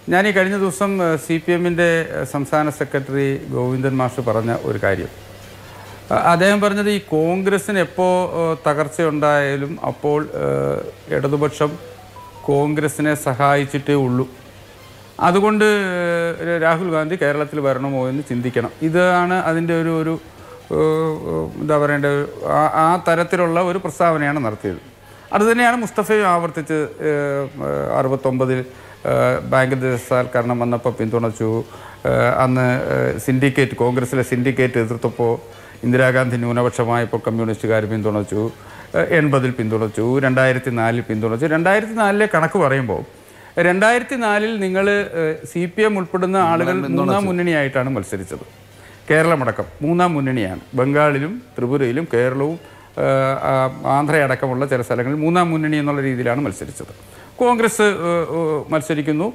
ഞാൻ ഈ കഴിഞ്ഞ ദിവസം സി പി എമ്മിൻ്റെ സംസ്ഥാന സെക്രട്ടറി ഗോവിന്ദൻ മാഷ് പറഞ്ഞ ഒരു കാര്യം അഹ് അദ്ദേഹം പറഞ്ഞത് ഈ കോൺഗ്രസ്സിന് എപ്പോൾ തകർച്ചയുണ്ടായാലും അപ്പോൾ ഏഹ്, ഇടതുപക്ഷം കോൺഗ്രസിനെ സഹായിച്ചിട്ടേ ഉള്ളൂ അതുകൊണ്ട് ഏഹ്, രാഹുൽ ഗാന്ധി കേരളത്തിൽ വരണമോ എന്ന് ചിന്തിക്കണം ഇതാണ് അതിൻ്റെ ഒരു ഒരു ഏഹ്, എന്താ പറയേണ്ട ആ- ആ തരത്തിലുള്ള ഒരു പ്രസ്താവനയാണ് നടത്തിയത് അതുതന്നെയാണ് മുസ്തഫയും ആവർത്തിച്ച് ഏഹ്, ഏഹ്, അറുപത്തൊമ്പതിൽ ഏഹ്, ബാങ്ക് ദേശസാൽക്കരണം വന്നപ്പോൾ പിന്തുണച്ചു ഏഹ്, അന്ന് ഏഹ്, സിൻഡിക്കേറ്റ് കോൺഗ്രസിലെ സിൻഡിക്കേറ്റ് എതിർത്തപ്പോൾ ഇന്ദിരാഗാന്ധി ന്യൂനപക്ഷമായപ്പോൾ കമ്മ്യൂണിസ്റ്റുകാർ പിന്തുണച്ചു ഏഹ്, എൺപതിൽ പിന്തുണച്ചു രണ്ടായിരത്തി നാലിൽ പിന്തുണച്ചു രണ്ടായിരത്തി നാലിലെ കണക്ക് പറയുമ്പോൾ രണ്ടായിരത്തി നാലിൽ നിങ്ങൾ സി പി എം ഉൾപ്പെടുന്ന ആളുകൾ മൂന്നാം മുന്നണിയായിട്ടാണ് മത്സരിച്ചത് കേരളമടക്കം മൂന്നാം മുന്നണിയാണ് ബംഗാളിലും ത്രിപുരയിലും കേരളവും ഏഹ്, ആ, ആന്ധ്രയടക്കമുള്ള ചില സ്ഥലങ്ങളിൽ മൂന്നാം മുന്നണി എന്നുള്ള രീതിയിലാണ് മത്സരിച്ചത് കോൺഗ്രസ് ഏഹ്, ഏഹ്, മത്സരിക്കുന്നു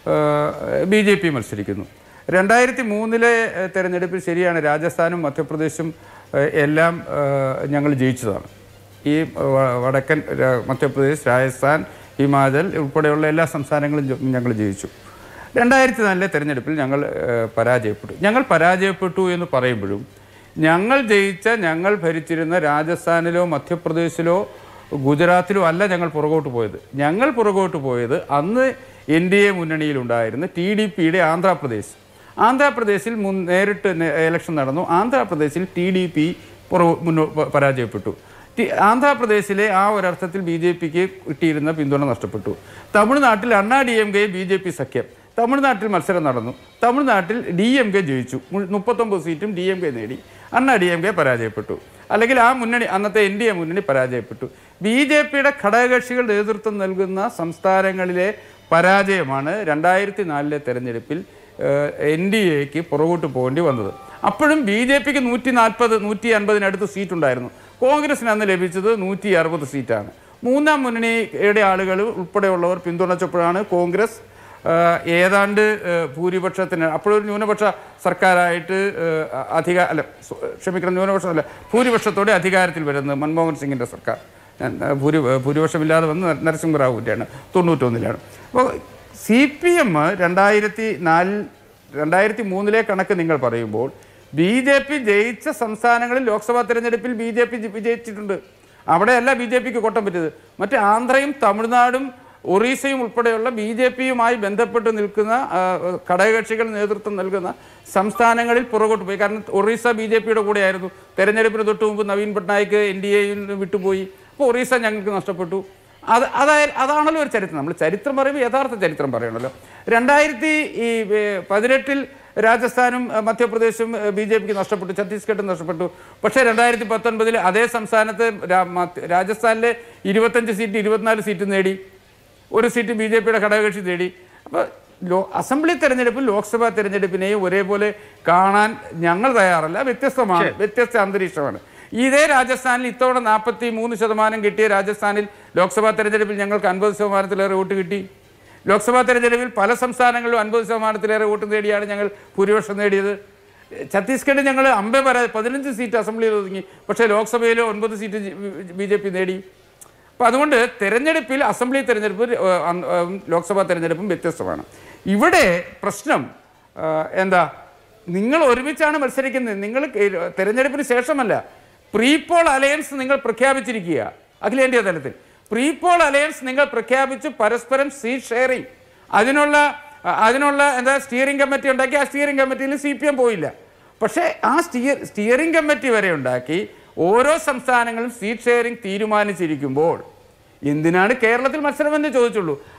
ബി ജെ പി മത്സരിക്കുന്നു രണ്ടായിരത്തി മൂന്നിലെ ഏഹ്, തെരഞ്ഞെടുപ്പിൽ ശരിയാണ് രാജസ്ഥാനും മധ്യപ്രദേശും ഏഹ്, എല്ലാം ഏഹ്, ഞങ്ങൾ ജയിച്ചതാണ് ഈ വ- വടക്കൻ ര- മധ്യപ്രദേശ് രാജസ്ഥാൻ ഹിമാചൽ ഉൾപ്പെടെയുള്ള എല്ലാ സംസ്ഥാനങ്ങളും ജ- ഞങ്ങൾ ജയിച്ചു രണ്ടായിരത്തി നാലിലെ തെരഞ്ഞെടുപ്പിൽ ഞങ്ങൾ ഏഹ്, പരാജയപ്പെട്ടു ഞങ്ങൾ പരാജയപ്പെട്ടു എന്ന് പറയുമ്പോഴും ഞങ്ങൾ ജയിച്ച ഞങ്ങൾ ഭരിച്ചിരുന്ന രാജസ്ഥാനിലോ മധ്യപ്രദേശിലോ ഗുജറാത്തിലോ അല്ല ഞങ്ങൾ പുറകോട്ട് പോയത് ഞങ്ങൾ പുറകോട്ട് പോയത് അന്ന് N D A മുന്നണിയിലുണ്ടായിരുന്ന T D പിയുടെ ആന്ധ്രാപ്രദേശ് ആന്ധ്രാപ്രദേശിൽ മുൻ നേരിട്ട് നെ- ഇലക്ഷൻ നടന്നു ആന്ധ്രാപ്രദേശിൽ ടി ഡി പി പുറകു മുന്നോ പ- പരാജയപ്പെട്ടു ടി- ആന്ധ്രാപ്രദേശിലെ ആ ഒരർത്ഥത്തിൽ ബി ജെ പിക്ക് കിട്ടിയിരുന്ന പിന്തുണ നഷ്ടപ്പെട്ടു തമിഴ്നാട്ടിൽ Anna D M K B J P സഖ്യം തമിഴ്നാട്ടിൽ മത്സരം നടന്നു തമിഴ്നാട്ടിൽ ഡി എം കെ ജയിച്ചു മു- മുപ്പത്തൊമ്പത് സീറ്റും ഡി എം കെ നേടി അണ്ണാ ഡി എം കെ പരാജയപ്പെട്ടു അല്ലെങ്കിൽ ആ മുന്നണി അന്നത്തെ എൻ ഡി എ മുന്നണി പരാജയപ്പെട്ടു ബി ജെ പിയുടെ ഘടകകക്ഷികൾ നേതൃത്വം നൽകുന്ന സംസ്ഥാനങ്ങളിലെ പരാജയമാണ് രണ്ടായിരത്തി നാലിലെ തെരഞ്ഞെടുപ്പിൽ എൻ ഡി എക്ക് പുറകോട്ട് പോകേണ്ടി വന്നത് അപ്പോഴും ബി ജെ പിക്ക് നൂറ്റി നാൽപ്പത് നൂറ്റി അൻപതിനടുത്ത് സീറ്റുണ്ടായിരുന്നു കോൺഗ്രസിന് അന്ന് ലഭിച്ചത് നൂറ്റി അറുപത് സീറ്റാണ് മൂന്നാം മുന്നണിയുടെ ആളുകൾ ഉൾപ്പെടെയുള്ളവർ പിന്തുണച്ചപ്പോഴാണ് കോൺഗ്രസ് ഏഹ്, ഏതാണ്ട് ഏഹ്, ഭൂരിപക്ഷത്തിന് അപ്പോഴൊരു ന്യൂനപക്ഷ സർക്കാരായിട്ട് ഏഹ്, അധികാര അല്ല സോ- ക്ഷമിക്കണം ന്യൂനപക്ഷമല്ല ഭൂരിപക്ഷത്തോടെ അധികാരത്തിൽ വരുന്നത് മൻമോഹൻ സിംഗിൻ്റെ സർക്കാർ ഞാൻ, ഏഹ്, ഭൂരി ഭൂരിപക്ഷമില്ലാതെ വന്ന് നരസിംഹറാവുവിൻ്റെയാണ് തൊണ്ണൂറ്റൊന്നിലാണ് അപ്പോൾ സി പി എം രണ്ടായിരത്തി നാലിൽ രണ്ടായിരത്തി മൂന്നിലെ കണക്ക് നിങ്ങൾ പറയുമ്പോൾ ബി ജെ പി ജയിച്ച സംസ്ഥാനങ്ങളിൽ ലോക്സഭാ തെരഞ്ഞെടുപ്പിൽ B J P വിജയിച്ചിട്ടുണ്ട് അവിടെയല്ല B J പിക്ക് കോട്ടം പറ്റിയത് മറ്റ് ആന്ധ്രയും തമിഴ്നാടും ഒറീസയും ഉൾപ്പെടെയുള്ള ബി ജെ പിയുമായി ബന്ധപ്പെട്ട് നിൽക്കുന്ന ആ, ഘടകകക്ഷികൾ നേതൃത്വം നൽകുന്ന സംസ്ഥാനങ്ങളിൽ പുറകോട്ട് പോയി കാരണം ഒറീസ ബി ജെ പിയുടെ കൂടെയായിരുന്നു തെരഞ്ഞെടുപ്പിന് തൊട്ട് മുമ്പ് നവീൻ പട്നായിക്ക് എൻ ഡി എയിൽ വിട്ടുപോയി അപ്പോൾ ഒറീസ ഞങ്ങൾക്ക് നഷ്ടപ്പെട്ടു അത് അതായ അതാണല്ലോ ഒരു ചരിത്രം നമ്മൾ ചരിത്രം പറയുമ്പോൾ യഥാർത്ഥ ചരിത്രം പറയണമല്ലോ രണ്ടായിരത്തി ഈ ഏ, പതിനെട്ടിൽ രാജസ്ഥാനും ഏ, മധ്യപ്രദേശും ബി ജെ പിക്ക് നഷ്ടപ്പെട്ടു ഛത്തീസ്ഗഡും നഷ്ടപ്പെട്ടു പക്ഷേ രണ്ടായിരത്തി പത്തൊൻപതിൽ അതേ സംസ്ഥാനത്ത് രാ- മധ്യ- രാജസ്ഥാനിലെ ഇരുപത്തഞ്ച് സീറ്റ് ഇരുപത്തിനാല് സീറ്റ് നേടി ഒരു സീറ്റ് ബി ജെ പിയുടെ ഘടകകക്ഷി നേടി അപ്പോൾ ലോ അസംബ്ലി തെരഞ്ഞെടുപ്പും ലോക്സഭാ തെരഞ്ഞെടുപ്പിനെയും ഒരേപോലെ കാണാൻ ഞങ്ങൾ തയ്യാറല്ല വ്യത്യസ്തമാണ് വ്യത്യസ്ത അന്തരീക്ഷമാണ് ഇതേ രാജസ്ഥാനിൽ ഇത്തവണ നാൽപ്പത്തി മൂന്ന് ശതമാനം കിട്ടിയ രാജസ്ഥാനിൽ ലോക്സഭാ തെരഞ്ഞെടുപ്പിൽ ഞങ്ങൾക്ക് അൻപത് ശതമാനത്തിലേറെ വോട്ട് കിട്ടി ലോക്സഭാ തെരഞ്ഞെടുപ്പിൽ പല സംസ്ഥാനങ്ങളിലും അൻപത് ശതമാനത്തിലേറെ വോട്ട് നേടിയാണ് ഞങ്ങൾ ഭൂരിപക്ഷം നേടിയത് ഛത്തീസ്ഗഡ് ഞങ്ങൾ അമ്പേ പരാ പതിനഞ്ച് സീറ്റ് അസംബ്ലിയിൽ ഒതുങ്ങി പക്ഷേ ലോക്സഭയിൽ ഒൻപത് സീറ്റ് ബി ജെ പി നേടി അപ്പോൾ അതുകൊണ്ട് തെരഞ്ഞെടുപ്പിൽ അസംബ്ലി തെരഞ്ഞെടുപ്പ് ഏഹ്, അന്ന്, ഏഹ്, ലോക്സഭാ തെരഞ്ഞെടുപ്പും വ്യത്യസ്തമാണ് ഇവിടെ പ്രശ്നം ഏഹ്, എന്താ നിങ്ങൾ ഒരുമിച്ചാണ് മത്സരിക്കുന്നത് നിങ്ങൾ കേ- തെരഞ്ഞെടുപ്പിന് ശേഷമല്ല പ്രീപോൾ അലയൻസ് നിങ്ങൾ പ്രഖ്യാപിച്ചിരിക്കുക അഖിലേന്ത്യാ തലത്തിൽ പ്രീപോൾ അലയൻസ് നിങ്ങൾ പ്രഖ്യാപിച്ച് പരസ്പരം സീറ്റ് ഷെയറിംഗ് അതിനുള്ള അ- അതിനുള്ള എന്താ സ്റ്റിയറിംഗ് കമ്മിറ്റി ഉണ്ടാക്കി ആ സ്റ്റിയറിംഗ് കമ്മിറ്റിയിൽ സി പി എം പോയില്ല പക്ഷേ ആ സ്റ്റിയർ സ്റ്റിയറിംഗ് കമ്മിറ്റി വരെ ഉണ്ടാക്കി ഓരോ സംസ്ഥാനങ്ങളും സീറ്റ് ഷെയറിംഗ് തീരുമാനിച്ചിരിക്കുമ്പോൾ എന്തിനാണ് കേരളത്തിൽ മത്സരമെന്ന് ചോദിച്ചുള്ളൂ